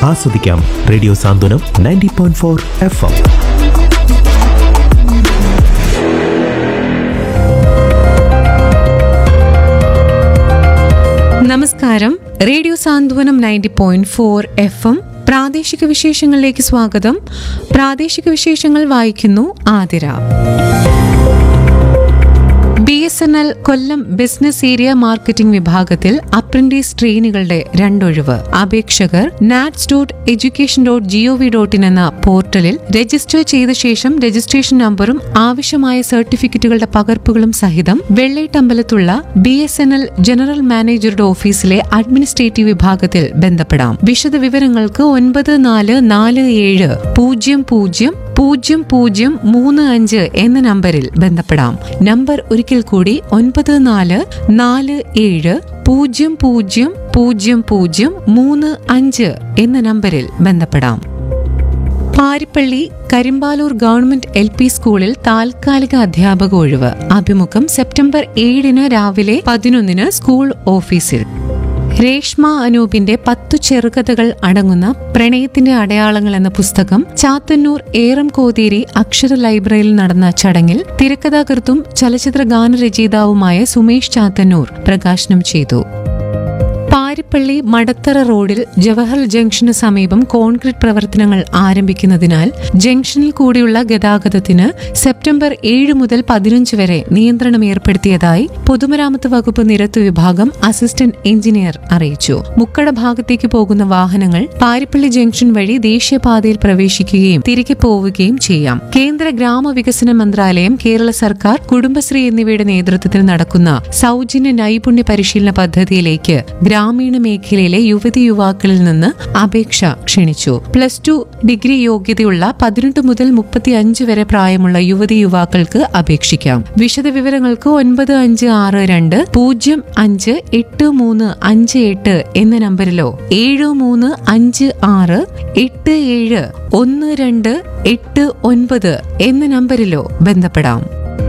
ആസ്വദിക്കാം radio Santhwanam ninety point four F M നമസ്കാരം radio Santhwanam ninety point four F M പ്രാദേശിക വിശേഷങ്ങളിലേക്ക് സ്വാഗതം പ്രാദേശിക വിശേഷങ്ങൾ വായിക്കുന്നു Athira B S N L Kollam business area marketing വിഭാഗത്തിൽ അപ്രന്റീസ് ട്രെയിനുകളുടെ രണ്ടൊഴിവ് അപേക്ഷകർ NATS dot education dot G O V dot in എന്ന പോർട്ടലിൽ രജിസ്റ്റർ ചെയ്ത ശേഷം രജിസ്ട്രേഷൻ നമ്പറും ആവശ്യമായ സർട്ടിഫിക്കറ്റുകളുടെ പകർപ്പുകളും സഹിതം വെള്ളേട്ടമ്പലത്തുള്ള B S N L general മാനേജറുടെ ഓഫീസിലെ അഡ്മിനിസ്ട്രേറ്റീവ് വിഭാഗത്തിൽ ബന്ധപ്പെടാം വിശദ വിവരങ്ങൾക്ക് ഒൻപത് നാല് നാല് ഏഴ് പൂജ്യം പൂജ്യം പൂജ്യം പൂജ്യം മൂന്ന് അഞ്ച് എന്ന നമ്പറിൽ ബന്ധപ്പെടാം നമ്പർ ഒരിക്കൽ കൂടി ഒൻപത് നാല് നാല് ഏഴ് പൂജ്യം പൂജ്യം പൂജ്യം പൂജ്യം മൂന്ന് അഞ്ച് എന്ന നമ്പറിൽ ബന്ധപ്പെടാം Parippally Karimpaloor government L P സ്കൂളിൽ താൽക്കാലിക അധ്യാപക ഒഴിവ് അഭിമുഖം സെപ്റ്റംബർ ഏഴിന് രാവിലെ പതിനൊന്നിന് സ്കൂൾ ഓഫീസിൽ രേഷ്മ അനൂപിന്റെ പത്തു ചെറുകഥകൾ അടങ്ങുന്ന പ്രണയത്തിന്റെ അടയാളങ്ങൾ എന്ന പുസ്തകം ചാത്തന്നൂർ ഏറം കോതേരി അക്ഷര ലൈബ്രറിയിൽ നടന്ന ചടങ്ങിൽ തിരക്കഥാകൃത്തും ചലച്ചിത്ര ഗാനരചയിതാവുമായ സുമേഷ് ചാത്തന്നൂർ പ്രകാശനം ചെയ്തു പാരിപ്പള്ളി മടത്തറ റോഡിൽ ജവഹർ ജംഗ്ഷന് സമീപം കോൺക്രീറ്റ് പ്രവർത്തനങ്ങൾ ആരംഭിക്കുന്നതിനാൽ ജംഗ്ഷനിൽ കൂടിയുള്ള ഗതാഗതത്തിന് സെപ്റ്റംബർ ഏഴ് മുതൽ പതിനഞ്ച് വരെ നിയന്ത്രണം ഏർപ്പെടുത്തിയതായി പൊതുമരാമത്ത് വകുപ്പ് നിരത്ത് വിഭാഗം അസിസ്റ്റന്റ് എഞ്ചിനീയർ അറിയിച്ചു മുക്കട ഭാഗത്തേക്ക് പോകുന്ന വാഹനങ്ങൾ പാരിപ്പള്ളി ജംഗ്ഷൻ വഴി ദേശീയപാതയിൽ പ്രവേശിക്കുകയും തിരികെ പോവുകയും ചെയ്യാം കേന്ദ്ര ഗ്രാമവികസന മന്ത്രാലയം കേരള സർക്കാർ കുടുംബശ്രീ എന്നിവയുടെ നേതൃത്വത്തിൽ നടക്കുന്ന സൗജന്യ നൈപുണ്യ പരിശീലന പദ്ധതിയിലേക്ക് ഗ്രാമീണ മേഖലയിലെ യുവതി യുവാക്കളിൽ നിന്ന് അപേക്ഷ ക്ഷണിച്ചു പ്ലസ് ടു ഡിഗ്രി യോഗ്യതയുള്ള പതിനെട്ട് മുതൽ മുപ്പത്തി അഞ്ച് വരെ പ്രായമുള്ള യുവതി യുവാക്കൾക്ക് അപേക്ഷിക്കാം വിശദവിവരങ്ങൾക്ക് ഒൻപത് അഞ്ച് ആറ് രണ്ട് പൂജ്യം അഞ്ച് എട്ട് മൂന്ന് അഞ്ച് എട്ട് എന്ന നമ്പറിലോ ഏഴ് മൂന്ന് അഞ്ച് ആറ് എട്ട് ഏഴ് ഒന്ന് രണ്ട് എട്ട് ഒൻപത് എന്ന നമ്പറിലോ ബന്ധപ്പെടാം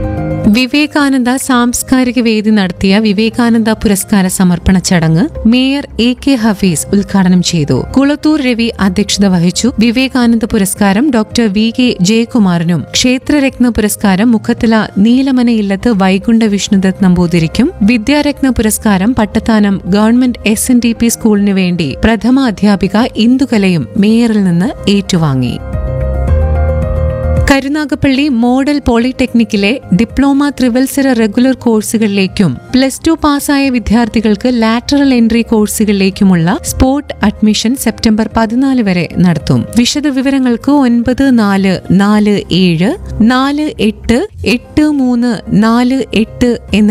വിവേകാനന്ദ സാംസ്കാരിക വേദി നടത്തിയ വിവേകാനന്ദ പുരസ്കാര സമർപ്പണ ചടങ്ങ് മേയർ എ കെ ഹഫീസ് ഉദ്ഘാടനം ചെയ്തു കുളത്തൂർ രവി അധ്യക്ഷത വഹിച്ചു വിവേകാനന്ദ പുരസ്കാരം ഡോക്ടർ വി കെ ജയകുമാറിനും ക്ഷേത്രരത്ന പുരസ്കാരം മുഖത്തല നീലമന ഇല്ലത്ത് വൈകുണ്ഠ വിഷ്ണുദത്ത് നമ്പൂതിരിക്കും വിദ്യാരത്ന പുരസ്കാരം Pattathanam government S N D P സ്കൂളിനു വേണ്ടി പ്രഥമ അധ്യാപിക ഇന്ദുകലയും മേയറിൽ നിന്ന് ഏറ്റുവാങ്ങി കരുനാഗപ്പള്ളി മോഡൽ പോളിടെക്നിക്കിലെ ഡിപ്ലോമ ത്രിവത്സര റെഗുലർ കോഴ്സുകളിലേക്കും പ്ലസ് ടു പാസ്സായ വിദ്യാർത്ഥികൾക്ക് ലാറ്ററൽ എൻട്രി കോഴ്സുകളിലേക്കുമുള്ള സ്പോട്ട് അഡ്മിഷൻ സെപ്റ്റംബർ പതിനാല് വരെ നടത്തും വിശദ വിവരങ്ങൾക്ക് ഒൻപത് നാല് നാല് ഏഴ് നാല് എട്ട് എട്ട് മൂന്ന് നാല് എട്ട് എന്ന